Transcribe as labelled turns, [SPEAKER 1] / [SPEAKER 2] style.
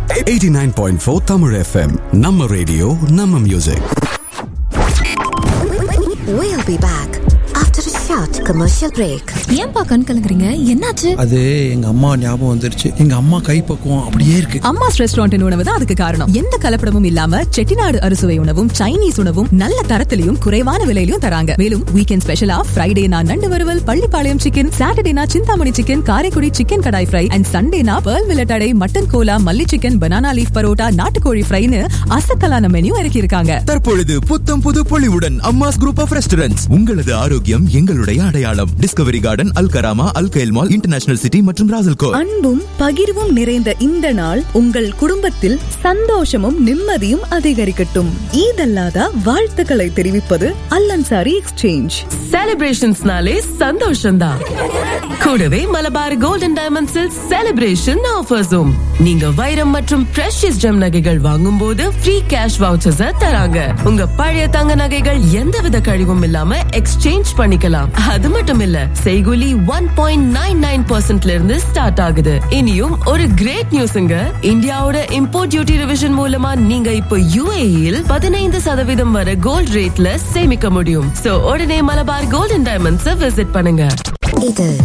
[SPEAKER 1] 89.4 Tamil FM நம்ம radio நம்ம music
[SPEAKER 2] We'll be back after a short commercial break.
[SPEAKER 3] ஏன்பா கண் கலங்குறீங்க என்னாச்சு
[SPEAKER 4] அது எங்க அம்மா ஞாபகம் வந்துருச்சு எங்க அம்மா கைப்பக்குவம் அப்படியே இருக்கு
[SPEAKER 5] அம்மாஸ் ரெஸ்டாரண்ட் உணவு தான் அதுக்கு காரணம் எந்த கலப்படமும் இல்லாம செட்டிநாடு அறுசுவை உணவும் சைனீஸ் உணவும் நல்ல தரத்திலையும் குறைவான விலையிலும் தராங்க மேலும் வீக்கெண்ட் ஸ்பெஷலா ஃப்ரைடேனா நண்டு வறுவல் பள்ளிப்பாளையம் சிக்கன் சாட்டர்டேனா Chinthamani chicken Karaikudi chicken kadai fry and சண்டேனா pearl millet adai mutton kola மல்லி சிக்கன் பனானா லீஃப் பரோட்டா நாட்டுக்கோழி ஃப்ரைன்னு அசத்தலான மெனு இறக்கி இருக்காங்க
[SPEAKER 6] தற்பொழுது புத்தம் புது பொலிவுடன் அம்மாஸ் குரூப் ஆஃப் ரெஸ்டாரண்ட்ஸ் உங்களது ஆரோக்கியம் எங்களுடைய அடையாளம் discovery garden Al Karama Al Khail mall international city மற்றும் ராசல்கோ
[SPEAKER 7] அன்பும் பகிர்வும் நிறைந்த இந்த நாள் உங்கள் குடும்பத்தில் சந்தோஷமும் நிம்மதியும் அதிகரிக்கட்டும் ஈதல்லாத வாழ்த்துக்களை தெரிவிப்பது அல்லன்சாரி எக்ஸ்சேஞ்ச்
[SPEAKER 8] செலிப்ரேஷன்ஸ்னாலே சந்தோஷம்தான் கூடவே மலபார் கோல்டன் டைமண்ட்ஸில் செலிப்ரேஷன் ஆஃபர்ஸும் நீங்க வைரம் மற்றும் பிரஷியஸ் ஜெம் நகைகள் வாங்கும் போது ஃப்ரீ கேஷ் வவுச்சர்ஸ் தராங்க உங்க பழைய தங்க நகைகள் எந்தவித கழிவும் இல்லாம எக்ஸ்சேஞ்ச் பண்ணிக்கலாம் அது மட்டும் இல்ல செய்கூலி ஒன் பாயிண்ட் நைன் நைன் பர்சன்ட்ல இருந்து ஸ்டார்ட் ஆகுது இனியும் ஒரு கிரேட் நியூஸ்ங்க இந்தியாவோட இம்போர்ட் டியூட்டி ரிவிஷன் மூலமா நீங்க இப்போ யுஏஇல் பதினைந்து சதவீதம் வரை கோல்ட் ரேட்ல சேமிக்க முடியும் சோ உடனே மலபார் கோல்டன் டைமண்ட்ஸ் விசிட் பண்ணுங்க
[SPEAKER 2] இது